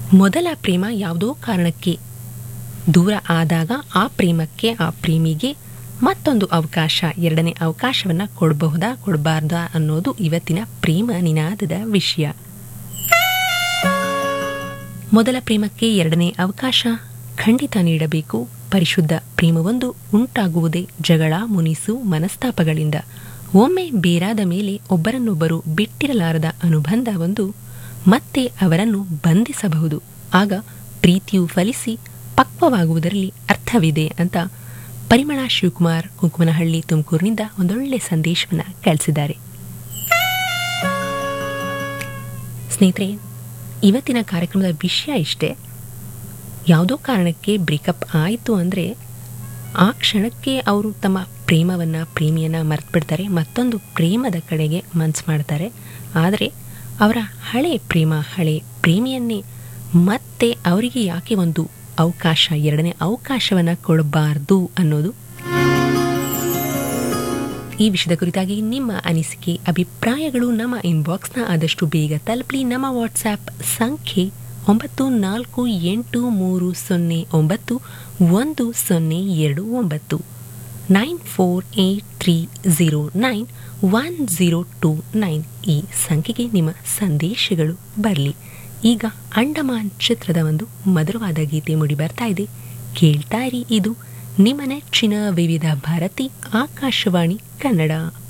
ಮೊದಲ ಪ್ರೇಮ ಯಾವುದೋ ಕಾರಣಕ್ಕೆ ದೂರ ಆದಾಗ ಆ ಪ್ರೇಮಕ್ಕೆ ಆ ಪ್ರೇಮಿಗೆ ಮತ್ತೊಂದು ಅವಕಾಶ ಎರಡನೇ ಅವಕಾಶವನ್ನು ಕೊಡಬಹುದಾ ಕೊಡಬಾರ್ದಾ ಅನ್ನೋದು ಇವತ್ತಿನ ಪ್ರೇಮ ನಿನಾದದ ವಿಷಯ ಮೊದಲ ಪ್ರೇಮಕ್ಕೆ ಎರಡನೇ ಅವಕಾಶ ಖಂಡಿತ ನೀಡಬೇಕು ಪರಿಶುದ್ಧ ಪ್ರೇಮವೊಂದು ಉಂಟಾಗುವುದೇ ಜಗಳ ಮುನಿಸು ಮನಸ್ತಾಪಗಳಿಂದ ಒಮ್ಮೆ ಬೇರಾದ ಮೇಲೆ ಒಬ್ಬರನ್ನೊಬ್ಬರು ಬಿಟ್ಟಿರಲಾರದ ಅನುಬಂಧ ಒಂದು ಮತ್ತೆ ಅವರನ್ನು ಬಂಧಿಸಬಹುದು ಆಗ ಪ್ರೀತಿಯು ಫಲಿಸಿ ಪಕ್ವವಾಗುವುದರಲ್ಲಿ ಅರ್ಥವಿದೆ ಅಂತ ಪರಿಮಳ ಶಿವಕುಮಾರ್ ಕುಂಕುಮನಹಳ್ಳಿ ತುಮಕೂರಿನಿಂದ ಒಂದೊಳ್ಳೆ ಸಂದೇಶವನ್ನು ಕಳಿಸಿದ್ದಾರೆ ಸ್ನೇಹಿತರೆ ಇವತ್ತಿನ ಕಾರ್ಯಕ್ರಮದ ವಿಷಯ ಇಷ್ಟೇ ಯಾವುದೋ ಕಾರಣಕ್ಕೆ ಬ್ರೇಕಪ್ ಆಯಿತು ಅಂದರೆ ಆ ಕ್ಷಣಕ್ಕೆ ಅವರು ತಮ್ಮ ಪ್ರೇಮವನ್ನು ಪ್ರೇಮಿಯನ್ನು ಮರೆತು ಬಿಡ್ತಾರೆ ಮತ್ತೊಂದು ಪ್ರೇಮದ ಕಡೆಗೆ ಮನ್ಸು ಮಾಡ್ತಾರೆ ಆದರೆ ಅವರ ಹಳೆ ಪ್ರೇಮ ಹಳೆ ಪ್ರೇಮಿಯನ್ನೇ ಮತ್ತೆ ಅವರಿಗೆ ಯಾಕೆ ಒಂದು ಅವಕಾಶ ಎರಡನೇ ಅವಕಾಶವನ್ನು ಕೊಡಬಾರ್ದು ಅನ್ನೋದು ಈ ವಿಷಯದ ಕುರಿತಾಗಿ ನಿಮ್ಮ ಅನಿಸಿಕೆ ಅಭಿಪ್ರಾಯಗಳು ನಮ್ಮ ಇನ್ಬಾಕ್ಸ್ನ ಆದಷ್ಟು ಬೇಗ ತಲುಪಲಿ ನಮ್ಮ ವಾಟ್ಸ್ಆ್ಯಪ್ ಸಂಖ್ಯೆ ಒಂಬತ್ತು ನಾಲ್ಕು ಎಂಟು ಮೂರು ಸೊನ್ನೆ ಒಂಬತ್ತು ಒಂದು ಸೊನ್ನೆ ಎರಡು ಒಂಬತ್ತು nine four eight three zero nine one zero two nine ಈ ಸಂಖ್ಯೆಗೆ ನಿಮ್ಮ ಸಂದೇಶಗಳು ಬರಲಿ ಈಗ ಅಂಡಮಾನ್ ಚಿತ್ರದ ಒಂದು ಮಧುರವಾದ ಗೀತೆ ಮೂಡಿ ಬರ್ತಾ ಇದೆ ಕೇಳ್ತಾ ಇರಿ ಇದು ನಿಮ್ಮ ನೆಚ್ಚಿನ ವಿವಿಧ ಭಾರತಿ ಆಕಾಶವಾಣಿ ಕನ್ನಡ